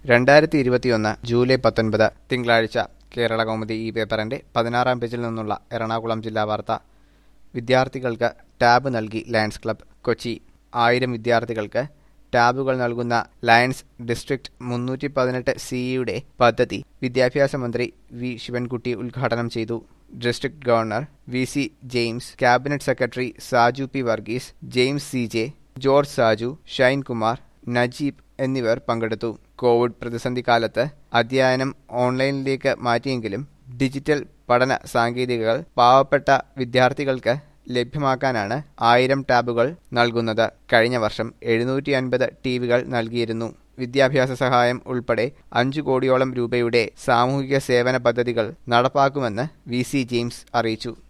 രണ്ടായിരത്തി ഇരുപത്തിയൊന്ന് ജൂലൈ പത്തൊൻപത് തിങ്കളാഴ്ച കേരള കൗമുദി ഈ പേപ്പറിന്റെ പതിനാറാം പേജിൽ നിന്നുള്ള എറണാകുളം ജില്ലാ വാർത്ത വിദ്യാർത്ഥികൾക്ക് ടാബ് നൽകി ലയൺസ് ക്ലബ്ബ് കൊച്ചി ആയിരം വിദ്യാർത്ഥികൾക്ക് ടാബുകൾ നൽകുന്ന ലയൺസ് ഡിസ്ട്രിക്ട് മുന്നൂറ്റി പതിനെട്ട് സിഇയുടെ പദ്ധതി വിദ്യാഭ്യാസ മന്ത്രി വി ശിവൻകുട്ടി ഉദ്ഘാടനം ചെയ്തു district governor V C James cabinet secretary Saju P Varghese James C J George Saju Shine Kumar Najeeb എന്നിവർ പങ്കെടുത്തു കോവിഡ് പ്രതിസന്ധി കാലത്ത് അധ്യയനം ഓൺലൈനിലേക്ക് മാറ്റിയെങ്കിലും ഡിജിറ്റൽ പഠന സാങ്കേതികകൾ പാവപ്പെട്ട വിദ്യാർത്ഥികൾക്ക് ലഭ്യമാക്കാനാണ് ആയിരം ടാബുകൾ നൽകുന്നത് കഴിഞ്ഞ വർഷം എഴുന്നൂറ്റി അൻപത് ടി വികൾ നൽകിയിരുന്നു വിദ്യാഭ്യാസ സഹായം ഉൾപ്പെടെ അഞ്ചു കോടിയോളം രൂപയുടെ സാമൂഹിക സേവന പദ്ധതികൾ നടപ്പാക്കുമെന്ന് വി സി ജെയിംസ് അറിയിച്ചു